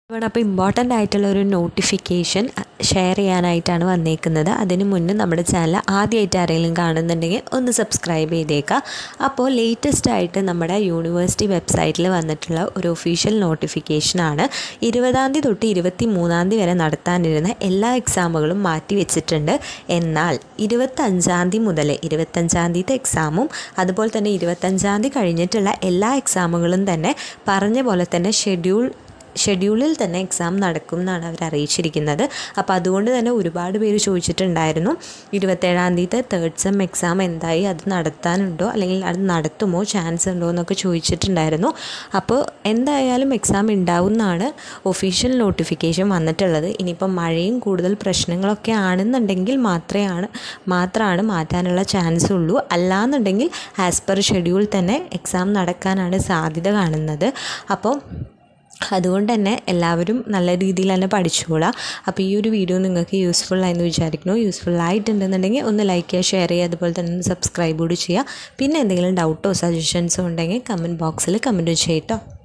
ഇവിടെ അപ്പോൾ ഇമ്പോർട്ടൻ്റ് ആയിട്ടുള്ള ഒരു നോട്ടിഫിക്കേഷൻ ഷെയർ ചെയ്യാനായിട്ടാണ് വന്നേക്കുന്നത് അതിന് മുന്നേ നമ്മുടെ ചാനൽ ആദ്യമായിട്ട് ആരെങ്കിലും കാണുന്നുണ്ടെങ്കിൽ ഒന്ന് സബ്സ്ക്രൈബ് ചെയ്തേക്കുക അപ്പോൾ ലേറ്റസ്റ്റ് ആയിട്ട് നമ്മുടെ യൂണിവേഴ്സിറ്റി വെബ്സൈറ്റിൽ വന്നിട്ടുള്ള ഒരു ഒഫീഷ്യൽ നോട്ടിഫിക്കേഷനാണ് ഇരുപതാം തീയതി തൊട്ട് ഇരുപത്തി മൂന്നാം തീയതി വരെ നടത്താനിരുന്ന എല്ലാ എക്സാമുകളും മാറ്റി വെച്ചിട്ടുണ്ട് എന്നാൽ ഇരുപത്തഞ്ചാം തീയതി മുതൽ ഇരുപത്തഞ്ചാം തീയതി എക്സാമും അതുപോലെ തന്നെ ഇരുപത്തഞ്ചാം തീയതി കഴിഞ്ഞിട്ടുള്ള എല്ലാ എക്സാമുകളും തന്നെ പറഞ്ഞ പോലെ തന്നെ ഷെഡ്യൂൾ ഷെഡ്യൂളിൽ തന്നെ എക്സാം നടക്കും എന്നാണ് അവർ അറിയിച്ചിരിക്കുന്നത് അപ്പോൾ അതുകൊണ്ട് തന്നെ ഒരുപാട് പേര് ചോദിച്ചിട്ടുണ്ടായിരുന്നു ഇരുപത്തേഴാം തീയതി തേർഡ് സെം എക്സാം എന്തായി അത് നടത്താനുണ്ടോ അല്ലെങ്കിൽ അത് നടത്തുമോ ചാൻസ് ഉണ്ടോ എന്നൊക്കെ ചോദിച്ചിട്ടുണ്ടായിരുന്നു അപ്പോൾ എന്തായാലും എക്സാം ഉണ്ടാവും എന്നാണ് ഒഫീഷ്യൽ നോട്ടിഫിക്കേഷൻ വന്നിട്ടുള്ളത് ഇനിയിപ്പം മഴയും കൂടുതൽ പ്രശ്നങ്ങളൊക്കെ ആണെന്നുണ്ടെങ്കിൽ മാത്രമാണ് മാത്രമാണ് മാറ്റാനുള്ള ചാൻസ് ഉള്ളൂ അല്ലാന്നുണ്ടെങ്കിൽ ആസ് പെർ ഷെഡ്യൂൾ തന്നെ എക്സാം നടക്കാനാണ് സാധ്യത കാണുന്നത് അപ്പോൾ അതുകൊണ്ട് തന്നെ എല്ലാവരും നല്ല രീതിയിൽ തന്നെ പഠിച്ചോളാം അപ്പോൾ ഈ ഒരു വീഡിയോ നിങ്ങൾക്ക് യൂസ്ഫുൾ ആയെന്ന് വിചാരിക്കുന്നു യൂസ്ഫുൾ ആയിട്ടുണ്ടെന്നുണ്ടെങ്കിൽ ഒന്ന് ലൈക്ക് ചെയ്യുക ഷെയർ ചെയ്യുക അതുപോലെ തന്നെ ഒന്ന് സബ്സ്ക്രൈബ് കൂടി ചെയ്യുക പിന്നെ എന്തെങ്കിലും ഡൗട്ടോ സജഷൻസോ ഉണ്ടെങ്കിൽ കമൻറ്റ് ബോക്സിൽ കമൻറ്റ് ചെയ്യട്ടോ